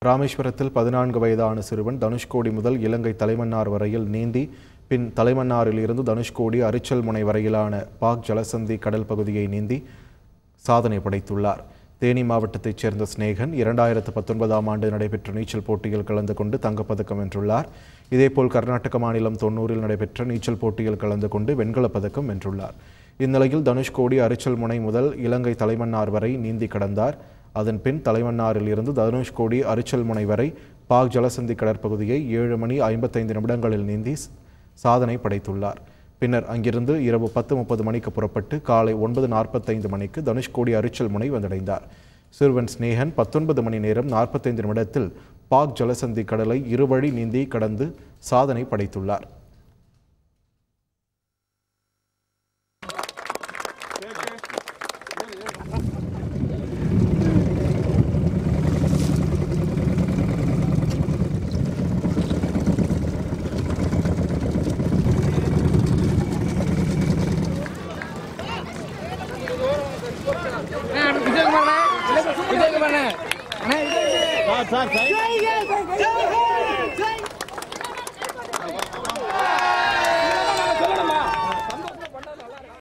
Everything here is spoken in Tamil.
ராமேஸ்வரத்தில் பதினான்கு வயதான சிறுவன் தனுஷ்கோடி முதல் இலங்கை தலைமன்னார் வரையில் நீந்தி பின் தலைமன்னாரில் இருந்து தனுஷ்கோடி அரிச்சல் முனை வரையிலான பாக் ஜலசந்தி கடல் பகுதியை நீந்தி சாதனை படைத்துள்ளார் தேனி மாவட்டத்தைச் சேர்ந்த ஸ்நேகன் இரண்டாயிரத்து பத்தொன்பதாம் ஆண்டு நடைபெற்ற நீச்சல் போட்டியில் கலந்து கொண்டு தங்கப்பதக்கம் வென்றுள்ளார் இதேபோல் கர்நாடக மாநிலம் தொண்ணூறில் நடைபெற்ற நீச்சல் போட்டியில் கலந்து கொண்டு வெண்கலப் பதக்கம் வென்றுள்ளார் இந்நிலையில் தனுஷ்கோடி அரிச்சல் முனை முதல் இலங்கை தலைமன்னார் வரை நீந்தி கடந்தார் அதன் பின் தலைமன்னாரில் இருந்து தனுஷ்கோடி அரிச்சல் முனை வரை பாக் ஜலசந்தி கடற்பகுதியை ஏழு மணி ஐம்பத்தைந்து நிமிடங்களில் நீந்தி சாதனை படைத்துள்ளார் பின்னர் அங்கிருந்து இரவு பத்து முப்பது மணிக்கு புறப்பட்டு காலை ஒன்பது நாற்பத்தைந்து மணிக்கு தனுஷ்கோடி அரிச்சல் முனை வந்தடைந்தார் சிறுவன் ஸ்னேகன் பத்தொன்பது மணி நேரம் நாற்பத்தைந்து நிமிடத்தில் பாக் ஜலசந்தி கடலை இருவழி நீந்தி கடந்து சாதனை படைத்துள்ளார் சார் சார்